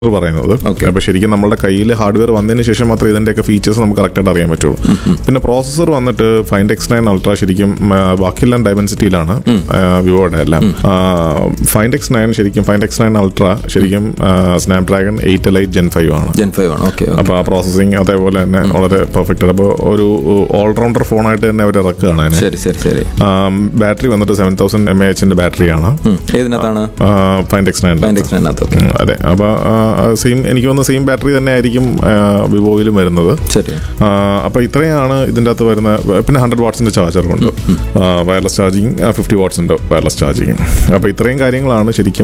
പറയുന്നത് Okay. അപ്പൊ ശരിക്കും നമ്മുടെ കയ്യിൽ ഹാർഡ്വെയർ വന്നതിന് ശേഷം മാത്രമേ ഇതിന്റെയൊക്കെ ഫീച്ചേഴ്സ് നമുക്ക് കറക്റ്റായിട്ട് അറിയാൻ പറ്റുള്ളൂ പിന്നെ പ്രോസസ്സർ വന്നിട്ട് ഫൈൻഡ് എക്സ് നയൻ അൾട്ര ശരിക്കും ആ, ബാക്കിയെല്ലാം ഡൈമെൻസിറ്റിയിലാണ് വിവോയുടെ എല്ലാം ഫൈൻഡ് എക്സ് നയൻ ശരിക്കും ഫൈൻഡ് എക്സ് നയൻ അൾട്ര ശരിക്കും Snapdragon eight elite gen five ആണ് ജെൻ ഫൈവ് ആണ് ഓക്കെ അപ്പൊ ആ പ്രോസസ്സിംഗ് അതേപോലെ തന്നെ വളരെ പെർഫെക്റ്റ് ആണ് അപ്പോൾ ഒരു ഓൾറൗണ്ടർ ഫോണായിട്ട് തന്നെ അവർ ഇറക്കുകയാണ് അതിനെ ശരി ശരി ശരി ബാറ്ററി വന്നിട്ട് സെവൻ തൗസൻഡ് എം എ എച്ചിന്റെ ബാറ്ററിയാണ് ഉം. ഏതിനകത്താണ് ഫൈൻഡ് എക്സ് നയൻ ഫൈൻഡ് എക്സിനകത്ത് ഓക്കെ ഉം, അതെ അപ്പൊ സെയിം എനിക്ക് തോന്നുന്നു സെയിം ബാറ്ററി തന്നെ ആയിരിക്കും വിവോയിലും വരുന്നത് ശരി ആ, അപ്പൊ ഇത്രയാണ് ഇതിന്റെ അകത്ത് വരുന്ന പിന്നെ ഹൺഡ്രഡ് വാട്ട്സിന്റെ ചാർജർ കൊണ്ട് വയർലെസ് ചാർജിങ് ഫിഫ്റ്റി വാട്ട്സിന്റെ വയർലെസ് ചാർജിങ് അപ്പൊ ഇത്രയും കാര്യങ്ങളാണ് ശരിക്കും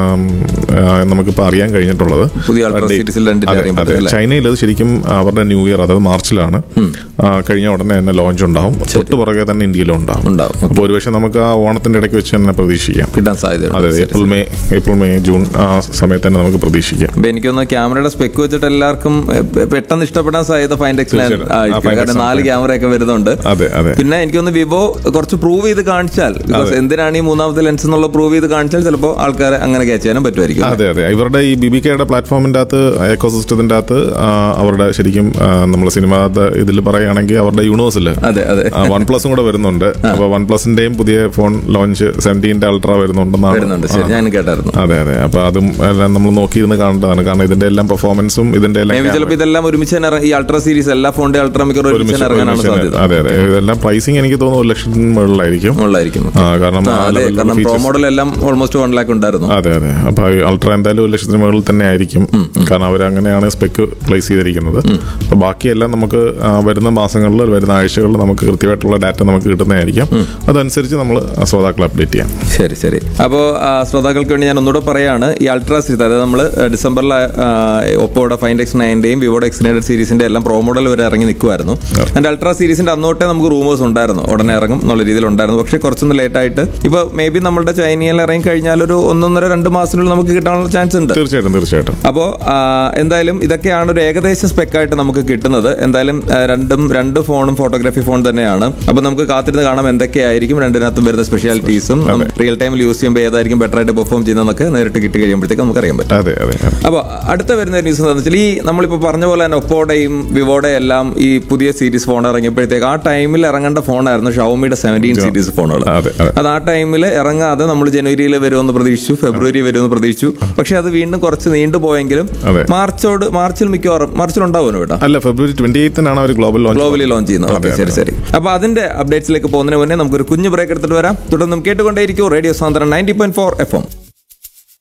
നമുക്കിപ്പോൾ അറിയാൻ കഴിഞ്ഞിട്ടുള്ളത് പുതിയ അൾട്രാ സീരീസിൽ രണ്ടിന്റെ അതെ, അറിയാൻ അതെ. പറ്റും അല്ലേ ചൈനയിൽ ഇത് ശരിക്കും അവരുടെ ന്യൂ ഇയർ അതായത് മാർച്ചിലാണ് ആ, കഴിഞ്ഞ ഉടനെ തന്നെ ലോഞ്ച് ഉണ്ടാവും തൊട്ട് പുറകെ തന്നെ ഇന്ത്യയിലും ഉണ്ടാവും ഉണ്ടാവും അപ്പോൾ ഒരുപക്ഷെ നമുക്ക് ആ ഓണത്തിന്റെ ഇടയ്ക്ക് വെച്ച് തന്നെ പ്രതീക്ഷിക്കാം കിട്ടാൻ അതെ സാധ്യതയുണ്ട് അതെ April May April May June ആ സമയത്ത് തന്നെ നമുക്ക് പ്രതീക്ഷിക്കാം അപ്പൊ എനിക്ക് തോന്നുന്നു ക്യാമറയുടെ സ്പെക്ക് വെച്ചിട്ട് എല്ലാവർക്കും എ, പെ- പെട്ടെന്ന് ഇഷ്ടപ്പെടാൻ സാധ്യത ഫൈൻഡ് എക്സ് തീർച്ചയായിട്ടും. ആ, Find X കാരണം നാല് ആണ്. ക്യാമറ ഒക്കെ വരുന്നുണ്ട് അതെ അതെ പിന്നെ എനിക്ക് തോന്നുന്നു വിവോ കുറച്ച് പ്രൂവ് ചെയ്ത് കാണിച്ചാൽ ബിക്കോസ് എന്തിനാണ് ഈ മൂന്നാമത്തെ ലെൻസ് എന്നുള്ള പ്രൂവ് ചെയ്ത് കാണിച്ചാൽ ചിലപ്പോൾ ആൾക്കാരെ അങ്ങനെ ക്യാച്ച് ചെയ്യാനും പറ്റുമായിരിക്കും അതെ അതെ ഇവരുടെ ഈ ബി ബി കെയുടെ പ്ലാറ്റ്ഫോമിന്റെ അകത്ത് എക്കോ സിസ്റ്റത്തിന്റെ അകത്ത് ആ, അവരുടെ ശരിക്കും നമ്മൾ സിനിമ ഇതിൽ പറയുകയാണെങ്കിൽ അവരുടെ യൂണിവേഴ്സിൽ അതെ അതെ വൺ പ്ലസും കൂടെ വരുന്നുണ്ട് അപ്പൊ വൺ പ്ലസിന്റെയും പുതിയ ഫോൺ ലോഞ്ച് സെവൻറ്റീൻ്റെ അൾട്ര വരുന്നുണ്ടെന്നാണ് വരുന്നുണ്ട് ശരി ഞാൻ കേട്ടായിരുന്നു അതെ അതെ അപ്പൊ അതും എല്ലാം നമ്മൾ നോക്കിയിരുന്ന് കാണേണ്ടതാണ് കാരണം ഇതിന്റെ എല്ലാം പെർഫോമൻസും ഇതിന്റെ എല്ലാം Maybe ചിലപ്പോൾ ഇതെല്ലാം ഒരുമിച്ച് തന്നെ ഇറങ്ങി- ഈ അൾട്രാ സീരീസ് എല്ലാ ഫോണിന്റെ അൾട്രാ മിക്കർ ഒരുമിച്ച് ഒരുമിച്ച് തന്നെ ഇറങ്ങാനാണ് ഒരുമിച്ച് സാധ്യത അതെ അതെ ഇതെല്ലാം പ്രൈസിങ് എനിക്ക് തോന്നുന്നു ഒരു ലക്ഷത്തിന് മുകളിലായിരിക്കും ഉള്ളായിരിക്കും ആ, കാരണം ആ, ആ അതെ level കാരണം പ്രോ features- മോഡൽ എല്ലാം ഓൾമോസ്റ്റ് വൺ ലാക്ക് ഉണ്ടായിരുന്നു അതെ അതെ അപ്പൊ അൾട്ര എന്തായാലും ഒരു ലക്ഷത്തിന് മുകളിൽ തന്നെ ആയിരിക്കും കാരണം അവർ അങ്ങനെയാണ് സ്പെക്ക് പ്ലേസ് ചെയ്തിരിക്കുന്നത് അപ്പൊ ബാക്കിയെല്ലാം നമുക്ക് ആ, വരുന്ന മാസങ്ങളിൽ വരുന്ന ആഴ്ചകളിൽ നമുക്ക് കൃത്യമായിട്ടുള്ള ഡാറ്റ നമുക്ക് കിട്ടുന്നതായിരിക്കും അതനുസരിച്ച് നമ്മൾ ശ്രോതാക്കളെ അപ്ഡേറ്റ് ചെയ്യാം ശരി ശരി അപ്പോൾ ശ്രോതാക്കൾക്ക് വേണ്ടി ഞാൻ ഒന്നുകൂടെ പറയാണ് ഈ അൾട്രാ സീരീസ് അതായത് നമ്മൾ ഡിസംബറിൽ ഒപ്പോയുടെ ഫൈൻഡ് എക്സ് നയൻ്റെയും വിവോയുടെ എക്സിനേറ്റഡ് സീരീസിന്റെ എല്ലാം പ്രോ മോഡൽ വരെ ഇറങ്ങി നിൽക്കുമായിരുന്നു അതിന്റെ അൾട്രാ സീരീസിന്റെ അന്നോട്ടേ നമുക്ക് റൂമേഴ്സ് ഉണ്ടായിരുന്നു ഉടനെ ഇറങ്ങും എന്നുള്ള രീതിയിൽ ഉണ്ടായിരുന്നു പക്ഷേ കുറച്ചൊന്ന് ലേറ്റ് ആയിട്ട് ഇപ്പൊ മേ ബി നമ്മുടെ ചൈനയിൽ ഇറങ്ങി കഴിഞ്ഞാൽ ഒരു ഒന്നൊന്നര രണ്ട് മാസത്തിനുള്ളിൽ നമുക്ക് കിട്ടാനുള്ള ചാൻസ് ഉണ്ട് തീർച്ചയായിട്ടും തീർച്ചയായിട്ടും അപ്പോൾ എന്തായാലും ഇതൊക്കെയാണ് ഒരു ഏകദേശ സ്പെക്കായിട്ട് നമുക്ക് കിട്ടുന്നത് എന്തായാലും ആ, രണ്ടും രണ്ട് ഫോണും ഫോട്ടോഗ്രാഫി ഫോൺ തന്നെയാണ് അപ്പോൾ നമുക്ക് കാത്തിരുന്ന് കാണാം എന്തൊക്കെയായിരിക്കും രണ്ടിനകത്തും വരുന്ന സ്പെഷ്യാലിറ്റീസും റിയൽ ടൈമിൽ യൂസ് ചെയ്യുമ്പോൾ ഏതായിരിക്കും ബെറ്റർ ആയിട്ട് പെർഫോം ചെയ്യുന്നതൊക്കെ നേരിട്ട് കിട്ടി കഴിയുമ്പോഴത്തേക്ക് നമുക്ക് അറിയാൻ പറ്റും അതെ അതെ അതെ. അപ്പോൾ അടുത്ത വരുന്ന ന്യൂസ് എന്താണെന്ന് വെച്ചാൽ ഈ നമ്മളിപ്പോൾ പറഞ്ഞ പോലെ തന്നെ ഒപ്പോടെയും വിവോയുടെ എല്ലാം ഈ പുതിയ സീരീസ് ഫോൺ ഇറങ്ങിയപ്പോഴത്തേക്ക് ആ ടൈമിൽ ഇറങ്ങേണ്ട ഫോണായിരുന്നു ഷവോമിയുടെ സെവൻറ്റീൻ സീരീസ് ഫോണുകൾ അതെ അതെ അത് ആ ടൈമിൽ ഇറങ്ങാതെ നമ്മൾ ജനുവരിയിൽ വരുമെന്ന് പ്രതീക്ഷിച്ചു ഫെബ്രുവരി വരുമെന്ന് പ്രതീക്ഷിച്ചു പക്ഷെ അത് വീണ്ടും കുറച്ച് നീണ്ടുപോയെങ്കിലും അതെ. മാർച്ചോട് മാർച്ചിൽ മിക്കവാറും മാർച്ചിൽ ഉണ്ടാവുമല്ലോ കേട്ടോ അല്ല ഫെബ്രുവരി ട്വന്റി എയ്ത്തിനാണ് അവർ ഗ്ലോബൽ ലോഞ്ച് ഗ്ലോബലി ലോഞ്ച് ചെയ്യുന്നത് ഓക്കെ അതെ, ശരി ശരി അപ്പൊ അതിന്റെ അപ്ഡേറ്റ്സിലേക്ക് പോകുന്നതിന് മുന്നേ നമുക്കൊരു കുഞ്ഞു ബ്രേക്ക് എടുത്തിട്ട് വരാം തുടർന്നും കേട്ടുകൊണ്ടേയിരിക്കും radio Sandran ninety point four F M